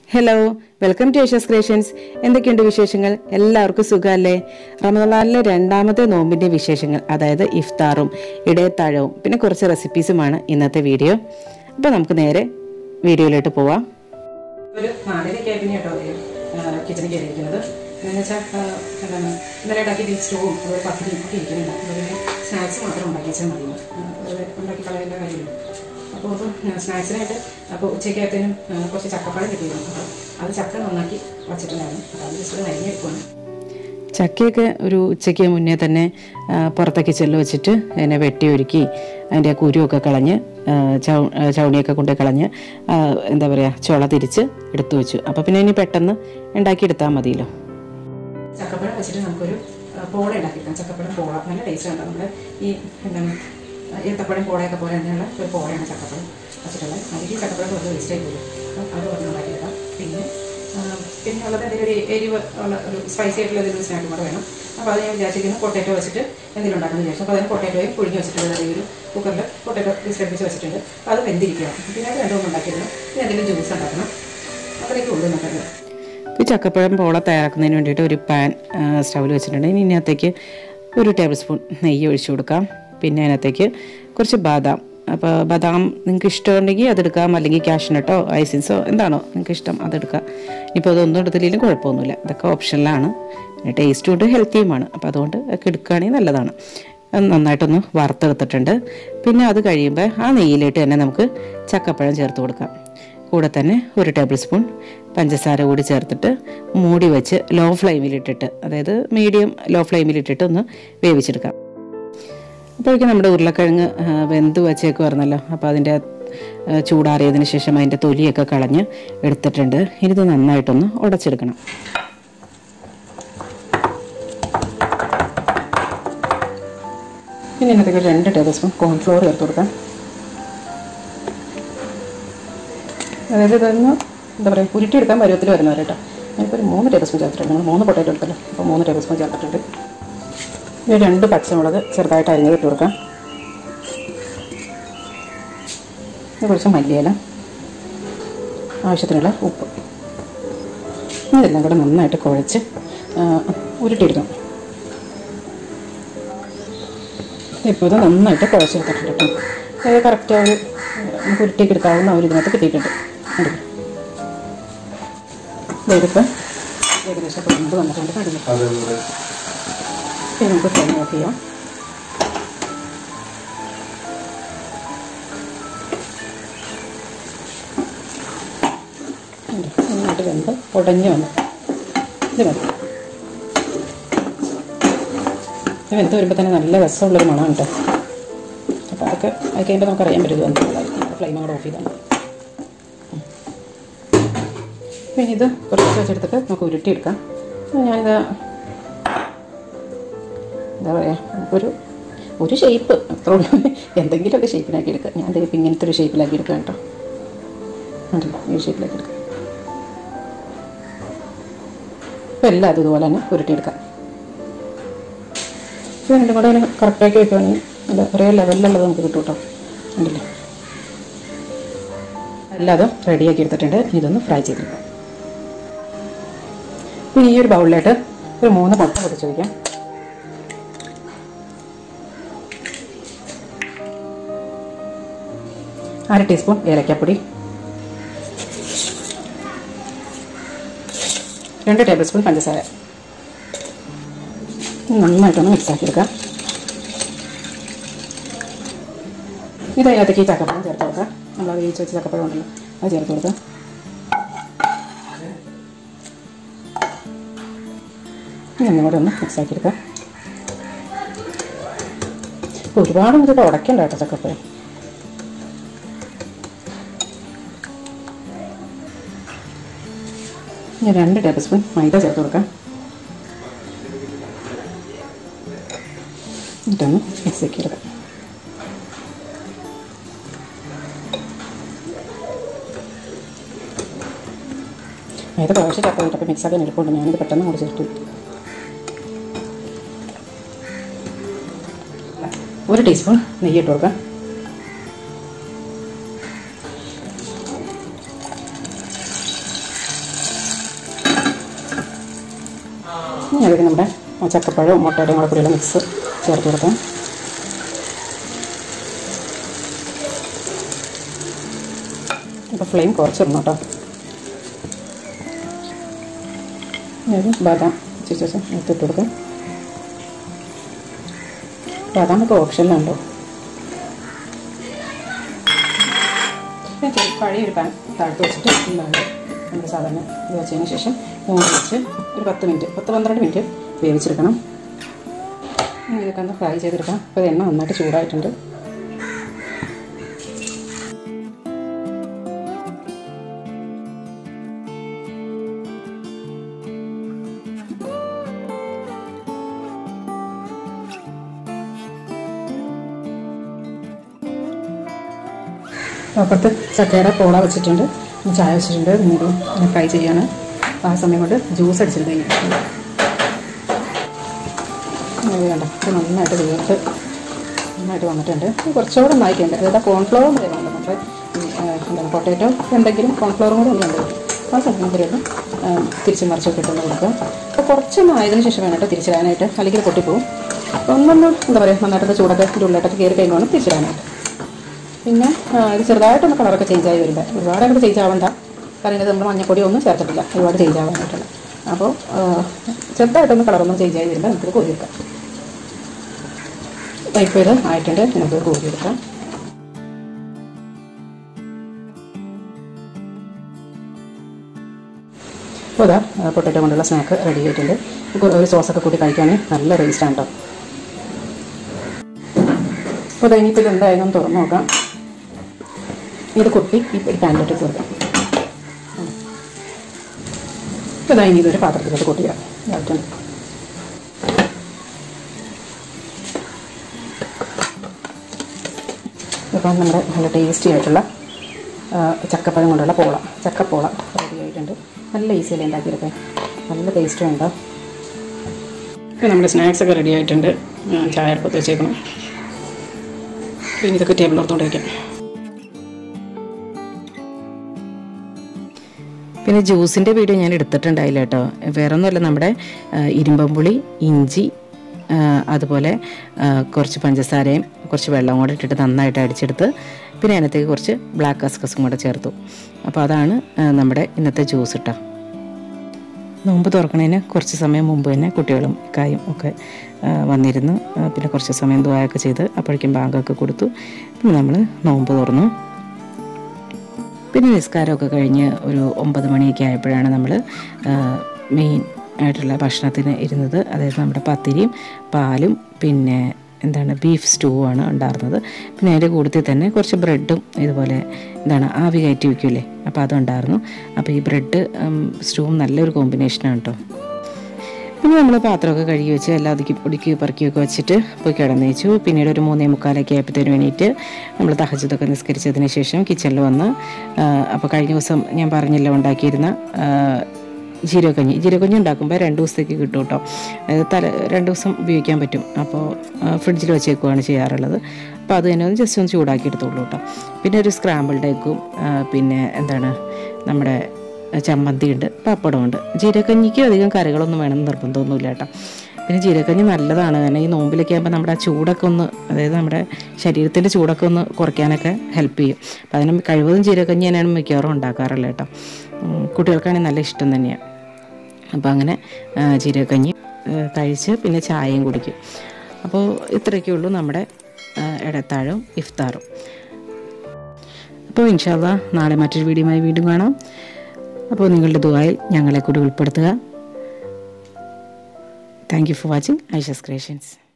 Hello welcome to Aisha's creations എന്തൊക്കെയുണ്ട് വിശേഷങ്ങൾ എല്ലാവർക്കും സുഖമല്ലേ റമദാനിലെ രണ്ടാമത്തെ നോമ്പിന്റെ വിശേഷങ്ങൾ അതായത് ഇഫ്താറും ഇടയത്താഴവും പിന്നെ കുറച്ച് റെസിപ്പീസുമാണ് ഇന്നത്തെ വീഡിയോ അപ്പോൾ നമുക്ക് നേരെ വീഡിയോയിലോട്ട് പോവാം ഒരു നാലരയ്ക്ക് പിന്നെ കേട്ടോ കിച്ചണിൽ കയറിയിരിക്കുന്നത് എന്ന് വെച്ചാൽ എന്താണ് ഇന്നലെ ഉണ്ടാക്കിയ സ്റ്റോവും ഒരു പത്തിരി ഒക്കെ ഇരിക്കുന്നുണ്ട് അതുപോലെ സ്നാക്സ് മാത്രം ഉണ്ടാക്കി വെച്ചാൽ മതി അത് ഉണ്ടാക്കി കളയേണ്ട കാര്യമില്ല അപ്പോൾ സ്നാക്സിനായിട്ട് അപ്പോൾ ഉച്ചയ്ക്കകത്തേനും കുറച്ച് ചക്കപ്പഴം കിട്ടിയിരുന്നു അപ്പോൾ അത് ചക്ക നന്നാക്കി വച്ചിട്ടുണ്ടായിരുന്നു അപ്പോൾ അത് ജസ്റ്റ് നരിഞ്ഞെടുക്കുവാണ് ചക്കയൊക്കെ ഒരു ഉച്ചയ്ക്ക് മുന്നേ തന്നെ ആ, പുറത്തേക്ക് ചെല്ല് വെച്ചിട്ട് അതിനെ വെട്ടി ഒരുക്കി അതിൻ്റെ കുരുവൊക്കെ കളഞ്ഞ് ആ, ചൗ ആ, ചൗണിയൊക്കെ കൊണ്ട് കളഞ്ഞ് ആ, എന്താ പറയുക ചുള തിരിച്ച് എടുത്തു വെച്ചു അപ്പോൾ പിന്നെ ഇനി പെട്ടെന്ന് ഉണ്ടാക്കിയെടുത്താൽ മതിയല്ലോ ചക്കപ്പഴം വെച്ചിട്ട് നമുക്കൊരു ആ, പോള ഉണ്ടാക്കിയെടുക്കാം ചക്കപ്പഴം പോള നല്ല ടേസ്റ്റ് ഉണ്ട് നമ്മുടെ ഈ എന്താണ് ഏത്തപ്പഴം പോളയൊക്കെ പോലെ തന്നെയുള്ള ഒരു പോളയാണ് ചക്കപ്പഴം വെച്ചിട്ടുള്ളത് അതിൽ ചക്കപ്പഴം കുറച്ച് വേസ്റ്റായി പോലും അപ്പം അത് പറഞ്ഞ് ഉണ്ടാക്കിയെടുക്കാം പിന്നെ ആ, പിന്നെ ഉള്ളത് എന്തെങ്കിലും ഒരു എരിവ് ഉള്ള ഒരു സ്പൈസി ആയിട്ടുള്ള എന്തെങ്കിലും സ്നാക്കും കൂടെ വേണം അപ്പോൾ അത് ഞാൻ വിചാരിച്ചിരിക്കുന്നു പൊട്ടേറ്റോ വെച്ചിട്ട് എന്തെങ്കിലും ഉണ്ടാക്കണം വിചാരിച്ചു അപ്പോൾ അതിന് പൊട്ടേറ്റോയും പുഴുങ്ങി വെച്ചിട്ടുണ്ട് ഈ ഒരു കുക്കറിൽ പൊട്ടേറ്റോ വിസ്ലടിപ്പിച്ച് വെച്ചിട്ടുണ്ട് അപ്പോൾ അത് വെന്തിരിക്കണം പിന്നെ അത് രണ്ടും ഉണ്ടാക്കിയിരുന്നു പിന്നെ എന്തെങ്കിലും ജ്യൂസ് ഉണ്ടാക്കണം അത്രയൊക്കെ ഉള്ളൂ നമുക്കത് ഈ ചക്കപ്പഴം പോള തയ്യാറാക്കുന്നതിന് വേണ്ടിയിട്ട് ഒരു പാൻ സ്റ്റൗവിൽ വെച്ചിട്ടുണ്ട് ഇനി ഇതിനകത്തേക്ക് ഒരു ടേബിൾ സ്പൂൺ നെയ്യ് ഒഴിച്ചു കൊടുക്കാം പിന്നെ അതിനകത്തേക്ക് കുറച്ച് ബാദാം അപ്പോൾ ബദാം നിങ്ങൾക്ക് ഇഷ്ടമുണ്ടെങ്കിൽ അതെടുക്കാം അല്ലെങ്കിൽ കാഷ്നട്ടോ ഐസിൻസോ എന്താണോ നിങ്ങൾക്ക് ഇഷ്ടം അതെടുക്കാം ഇപ്പോൾ അതൊന്നും എടുത്തില്ലെങ്കിലും കുഴപ്പമൊന്നുമില്ല ഇതൊക്കെ ഓപ്ഷനിലാണ് പിന്നെ ടേസ്റ്റും ഉണ്ട് ഹെൽത്തിയുമാണ് അപ്പോൾ അതുകൊണ്ട് ഒക്കെ എടുക്കുകയാണെങ്കിൽ നല്ലതാണ് അത് നന്നായിട്ടൊന്ന് വറുത്തെടുത്തിട്ടുണ്ട് പിന്നെ അത് കഴിയുമ്പോൾ ആ നെയ്യിലിട്ട് തന്നെ നമുക്ക് ചക്കപ്പഴം ചേർത്ത് കൊടുക്കാം കൂടെ തന്നെ ഒരു ടേബിൾ സ്പൂൺ പഞ്ചസാര കൂടി ചേർത്തിട്ട് മൂടി വെച്ച് ലോ ഫ്ലെയിമിലിട്ടിട്ട് അതായത് മീഡിയം ലോ ഫ്ലെയിമിലിട്ടിട്ട് ഒന്ന് വേവിച്ചെടുക്കാം അപ്പോഴേക്കും നമ്മുടെ ഉരുളക്കിഴങ്ങ് ആ, വെന്ത് വെച്ചേക്കുമായിരുന്നല്ലോ അപ്പോൾ അതിൻ്റെ ആ, ചൂടാറിയതിന് ശേഷം അതിൻ്റെ തൊലിയൊക്കെ കളഞ്ഞ് എടുത്തിട്ടുണ്ട് ഇനി ഇത് നന്നായിട്ടൊന്ന് ഉടച്ചെടുക്കണം പിന്നെ ഇതിനകത്തേക്ക് രണ്ട് ടേബിൾ സ്പൂൺ കോൺഫ്ലോർ ചേർത്ത് കൊടുക്കാം അതായത് ഇതൊന്ന് എന്താ പറയുക ഉരുട്ടിയെടുക്കാൻ പരുവത്തിൽ വരുന്നവർ കേട്ടോ ഞാനിപ്പോൾ ഒരു മൂന്ന് ടേബിൾ സ്പൂൺ ചേർത്തിട്ടുണ്ട് നമ്മൾ മൂന്ന് പൊട്ടേറ്റോ എടുത്തല്ലോ അപ്പോൾ മൂന്ന് ടേബിൾ സ്പൂൺ ചേർത്തിട്ടുണ്ട് ഇനി രണ്ട് പച്ചമുളക് ചെറുതായിട്ട് അരിഞ്ഞ് ഇട്ട് കൊടുക്കാം ഇത് കുറച്ച് മല്ലിയില ആവശ്യത്തിനുള്ള ഉപ്പ് ഇതെല്ലാം കൂടെ നന്നായിട്ട് കുഴച്ച് ആ, ഉരുട്ടിയെടുക്കാം ഇപ്പോൾ ഇത് നന്നായിട്ട് കുഴച്ചെടുത്തിട്ടുണ്ട് കേട്ടോ അത് കറക്റ്റ് ആ ഒരു നമുക്ക് ഉരുട്ടിയൊക്കെ എടുക്കാവുന്ന ആ ഒരു ഇതിനകത്ത് കിട്ടിയിട്ടുണ്ട് കണ്ടില്ലേ ഇതിപ്പോൾ ഏകദേശം പൊങ്ങുന്നത് വന്നിട്ടുണ്ട് കണ്ടില്ലേ ഇനി നമുക്ക് ഫ്ലെയിം ഓഫ് ചെയ്യാം കണ്ടോ? നന്നായിട്ട് വെന്ത് ഉടഞ്ഞു വന്നു ഇത് മതി ഇത് വെന്ത് വരുമ്പോൾ തന്നെ നല്ല രസമുള്ളൊരു മണമാണ് കേട്ടോ അപ്പോൾ അതൊക്കെ അത് കഴിയുമ്പോൾ നമുക്ക് അറിയാൻ പറ്റും എന്തുള്ളത് ഫ്ലെയിം കൂടെ ഓഫ് ചെയ്താൽ മതി. ഉം. പിന്നെ ഇത് കുറച്ച് വെച്ചെടുത്തിട്ട് നമുക്ക് ഉരുട്ടിയെടുക്കാം അപ്പോൾ ഞാനിത് എന്താ പറയുക ഒരു ഒരു ഷേപ്പ് അത്രേ ഉള്ളൂ എന്തെങ്കിലുമൊക്കെ ഷേപ്പിലാക്കി എടുക്കുക ഞാൻ ദേ ഇപ്പം ഇങ്ങനത്തെ ഒരു ഷേപ്പിലാക്കി എടുക്കാം കേട്ടോ ഉണ്ടല്ലോ ഈ ഷേപ്പിലാക്കി എടുക്കാം അപ്പോൾ എല്ലാം അതും ഇതുപോലെ തന്നെ ഉരുട്ടിയെടുക്കാം ഇത് രണ്ടും കൂടെ അതിന് കറക്റ്റാക്കി വെക്കുവാണെങ്കിൽ നല്ല ഒരേ ലെവലിലുള്ളത് നമുക്ക് കിട്ടും കേട്ടോ ഉണ്ടല്ലേ എല്ലാതും റെഡിയാക്കി എടുത്തിട്ടുണ്ട് ഇനി ഇതൊന്ന് ഫ്രൈ ചെയ്തെടുക്കാം ഇനി ഈ ഒരു ബൗളിലായിട്ട് ഒരു മൂന്ന് മുട്ട പൊടിച്ച് വയ്ക്കാം അര ടീസ്പൂൺ ഏലക്കാപ്പൊടി രണ്ട് ടേബിൾ സ്പൂൺ പഞ്ചസാര നന്നായിട്ടൊന്ന് മിക്സ് ആക്കിയെടുക്കാം ഇത് അതിനകത്തേക്ക് ഈ ചക്കപ്പഴം ചേർത്ത് കൊടുക്കാം നമ്മൾ വേവിച്ച് വെച്ച ചക്കപ്പഴം ഉണ്ടല്ലോ അത് ചേർത്ത് കൊടുക്കാം ഇനി ഒന്നും കൂടെ ഒന്ന് മിക്സ് ആക്കിയെടുക്കാം ഒരുപാട് നമുക്ക് ഉടക്കണ്ട കേട്ടോ ചക്കപ്പഴം ഇനി രണ്ട് ടേബിൾ സ്പൂൺ മൈദ ചേർത്ത് കൊടുക്കാം എന്നിട്ടൊന്ന് മിക്സ് ആക്കി എടുക്കാം മൈദ കുറച്ച് ചേർത്ത് അപ്പോൾ മിക്സ് ആക്കാൻ എളുപ്പമുണ്ട് ഞാനിത് പെട്ടെന്ന് കൂടി ചേർത്തു ഒരു ടീസ്പൂൺ നെയ്യ് ഇട്ട് കൊടുക്കാം ഇനി അതിലേക്ക് നമ്മുടെ ആ ചക്കപ്പഴവും മുട്ടയുടെയും കൂടെ കൂടിയുള്ള മിക്സ് ചേർത്ത് കൊടുക്കാം അപ്പോൾ ഫ്ലെയിം കുറച്ചിടണം കേട്ടോ ഇനി ബാദാം ചേച്ചി എടുത്തിട്ട് കൊടുക്കാം ബാദാം ഒക്കെ ഓപ്ഷനിലുണ്ടോ ഞാൻ ചെറു- പഴയൊരു പാൻ താഴ്ത്ത് വെച്ചിട്ട് എന്താണ് നമ്മൾ സാധാരണ ഇത് വെച്ചതിന് ശേഷം മൂന്ന് വെച്ച് ഒരു പത്ത് മിനിറ്റ് പത്ത് പന്ത്രണ്ട് മിനിറ്റ് വേവിച്ചെടുക്കണം ഇനി ഇതൊക്കെ ഒന്ന് ഫ്രൈ ചെയ്തെടുക്കാം അപ്പോൾ എണ്ണ നന്നായിട്ട് ചൂടായിട്ടുണ്ട് അപ്പുറത്ത് ചക്കയുടെ പോള വെച്ചിട്ടുണ്ട് ചായ വെച്ചിട്ടുണ്ട് നിങ്ങൾക്ക് ഇങ്ങനെ ഫ്രൈ ചെയ്യാണ് ആ സമയം കൊണ്ട് ജ്യൂസ് അടിച്ചിട്ട് കഴിഞ്ഞു വേണ്ട ഇത് നന്നായിട്ട് വീർത്ത് നന്നായിട്ട് വന്നിട്ടുണ്ട് ഇത് കുറച്ചുകൂടെ നന്നായിട്ടുണ്ട് അതായത് കോൺഫ്ലവർ കൂടെ വേണം നമ്മുടെ ഈ, ആ, എന്താണ് പൊട്ടാറ്റോ എന്തെങ്കിലും കോൺഫ്ലവറും കൂടെ ഒന്ന് ഉണ്ട് ആ സമയം കൂടി ഒന്ന് തിരിച്ച് മറിച്ചൊക്കെ ഇട്ടൊന്ന് കൊടുക്കുക അപ്പോൾ കുറച്ചൊന്ന് ആയതിനു ശേഷം വേണം കേട്ടോ തിരിച്ചിടാനായിട്ട് അല്ലെങ്കിൽ പൊട്ടിപ്പോവും അപ്പോൾ ഒന്നൊന്ന് എന്താ പറയുക നന്നായിട്ട് ചൂടൊക്കെ ഇതിൻ്റെ ഉള്ളിലോട്ടൊക്കെ കയറി കഴിയുമ്പോൾ വേണം തിരിച്ചിടാനായിട്ട് പിന്നെ ആ, ഇത് ചെറുതായിട്ടൊന്ന് കളറൊക്കെ ചേഞ്ച് ആയി വരുമ്പോൾ ഒരുപാട് അങ്ങോട്ട് ചേഞ്ച് ആവണ്ട കാരണം ഇത് നമ്മൾ മഞ്ഞപ്പൊടി ഒന്നും ചേർത്തിട്ടില്ല ഒരുപാട് ചേഞ്ച് ആവാനായിട്ടുള്ള അപ്പോൾ ആ, ചെറുതായിട്ടൊന്ന് കളറൊന്നും ചേഞ്ച് ആയി വരുമ്പോൾ നമുക്കിത് കോരിയെടുക്കാം ഇപ്പോൾ ഇത് ആയിട്ടുണ്ട് നമുക്ക് കോരിയെടുക്കാം അപ്പോൾ ഇതാ പൊട്ടറ്റോ കൊണ്ടുള്ള സ്നാക്ക് റെഡി ആയിട്ടുണ്ട് ഇപ്പോൾ ഒരു സോസൊക്കെ കൂട്ടി കഴിക്കുകയാണെങ്കിൽ നല്ല ടേസ്റ്റാണ് കേട്ടോ അപ്പോൾ ഇത് ഇനിയിപ്പോൾ ഇത് എന്തായാലും തുറന്ന് നോക്കാം ഇത് കുത്തി ഈ ഒരു പാനിലോട്ട് കൊടുക്കാം ഇപ്പോൾ ഇതാ ഇനി ഇതൊരു പാത്രത്തിലോട്ട് കൂട്ടിയാൽ ഇതായിട്ടുണ്ട് ഇപ്പം നമ്മുടെ നല്ല ടേസ്റ്റി ആയിട്ടുള്ള ആ, ചക്കപ്പഴം കൊണ്ടുള്ള പോള ചക്കപ്പോള റെഡി ആയിട്ടുണ്ട് നല്ല ഈസിയല്ലേ ഉണ്ടാക്കിയെടുക്കാൻ നല്ല ടേസ്റ്റും ഉണ്ടോ ഇപ്പം നമ്മുടെ സ്നാക്സ് ഒക്കെ റെഡി ആയിട്ടുണ്ട് ആ, ചായ അടുപ്പത്ത് വെച്ചേക്കണം പിന്നെ ഇതൊക്കെ ടേബിളിലോർത്തോണ്ട് വയ്ക്കാം പിന്നെ ജ്യൂസിൻ്റെ വീഡിയോ ഞാൻ എടുത്തിട്ടുണ്ടായില്ല കേട്ടോ വേറെ ഒന്നുമല്ല നമ്മുടെ ആ, ഇരുമ്പമ്പുളി ഇഞ്ചി ആ, അതുപോലെ ആ, കുറച്ച് പഞ്ചസാരയും കുറച്ച് വെള്ളം കൂടെ ഇട്ടിട്ട് നന്നായിട്ട് അടിച്ചെടുത്ത് പിന്നെ അതിനകത്തേക്ക് കുറച്ച് ബ്ലാക്ക് കസ്കസും കൂടെ ചേർത്തു അപ്പോൾ അതാണ് ആ, നമ്മുടെ ഇന്നത്തെ ജ്യൂസ് കേട്ടോ നോമ്പ് തുറക്കണതിന് കുറച്ച് സമയം മുമ്പ് തന്നെ കുട്ടികളും ഇക്കായും ഒക്കെ ആ, വന്നിരുന്നു ആ, പിന്നെ കുറച്ച് സമയം ദ്വായൊക്കെ ചെയ്ത് അപ്പോഴേക്കും ബാങ്കൊക്കെ കൊടുത്തു പിന്നെ നമ്മൾ നോമ്പ് തുറന്നു പിന്നെ നിസ്കാരമൊക്കെ കഴിഞ്ഞ് ഒരു ഒമ്പത് മണിയൊക്കെ ആയപ്പോഴാണ് നമ്മൾ മെയിൻ ആയിട്ടുള്ള ഭക്ഷണത്തിന് ഇരുന്നത് അതായത് നമ്മുടെ പത്തിരിയും പാലും പിന്നെ എന്താണ് ബീഫ് സ്റ്റൂ ആണ് ഉണ്ടായിരുന്നത് പിന്നെ അതിൻ്റെ കൂട്ടത്തിൽ തന്നെ കുറച്ച് ബ്രെഡും ഇതുപോലെ എന്താണ് ആവി കയറ്റി വയ്ക്കൂലേ അപ്പോൾ അതുണ്ടായിരുന്നു അപ്പോൾ ഈ ബ്രെഡ് സ്റ്റൂവും നല്ലൊരു കോമ്പിനേഷനാണ് കേട്ടോ പിന്നെ നമ്മൾ പാത്രമൊക്കെ കഴുകി വെച്ച് എല്ലാം ഒതുക്കി പൊടിക്കി പെറുക്കിയൊക്കെ വെച്ചിട്ട് പോയി കിടന്നേച്ചു പിന്നീട് ഒരു മൂന്നേ മുക്കാലൊക്കെ ആയപ്പോഴത്തേന് വേണ്ടിയിട്ട് നമ്മൾ തഹജതൊക്കെ നിസ്കരിച്ചതിന് ശേഷം കിച്ചണിൽ വന്ന് അപ്പോൾ കഴിഞ്ഞ ദിവസം ഞാൻ പറഞ്ഞല്ലോ ഉണ്ടാക്കിയിരുന്ന ആ, ജീരകക്കഞ്ഞി ജീരകക്കഞ്ഞി ഉണ്ടാക്കുമ്പോൾ രണ്ട് ദിവസത്തേക്ക് കിട്ടും കേട്ടോ അതായത് തല രണ്ട് ദിവസം ഉപയോഗിക്കാൻ പറ്റും അപ്പോൾ ഫ്രിഡ്ജിൽ വെച്ചേക്കുവാണ് ചെയ്യാറുള്ളത് അപ്പോൾ അത് തന്നെ ഒന്ന് ജസ്റ്റ് ഒന്ന് ചൂടാക്കി എടുത്തോളൂ കേട്ടോ പിന്നെ ഒരു സ്ക്രാമ്പിൾഡ് എഗ്ഗും പിന്നെ എന്താണ് നമ്മുടെ ചമ്മന്തിയുണ്ട് പപ്പടമുണ്ട് ജീരകഞ്ഞിക്ക് അധികം കറികളൊന്നും വേണമെന്ന് നിർബന്ധമൊന്നുമില്ല കേട്ടോ പിന്നെ ജീരകഞ്ഞി നല്ലതാണ് കാരണം ഈ നോമ്പിലൊക്കെ ആകുമ്പോൾ നമ്മുടെ ആ ചൂടൊക്കെ ഒന്ന് അതായത് നമ്മുടെ ശരീരത്തിൻ്റെ ചൂടൊക്കെ ഒന്ന് കുറയ്ക്കാനൊക്കെ ഹെൽപ്പ് ചെയ്യും അപ്പം അതിന് കഴിവതും ജീരകഞ്ഞി തന്നെയാണ് മിക്കവാറും ഉണ്ടാക്കാറുള്ളത് കേട്ടോ ഉം, കുട്ടികൾക്കാണെങ്കിൽ നല്ല ഇഷ്ടം തന്നെയാണ് അപ്പോൾ അങ്ങനെ ആ, ജീരകക്കഞ്ഞി ആ, കഴിച്ച് പിന്നെ ചായയും കുടിക്കും അപ്പോൾ ഇത്രയൊക്കെ ഉള്ളൂ നമ്മുടെ ആ, ഇടത്താഴവും ഇഫ്താറും അപ്പോൾ ഇൻഷാല്ല നാളെ മറ്റൊരു വീഡിയോയുമായി വീണ്ടും കാണാം അപ്പോൾ നിങ്ങളുടെ ദുബായിൽ ഞങ്ങളെ കൂടി ഉൾപ്പെടുത്തുക thank you for watching Aisha's creations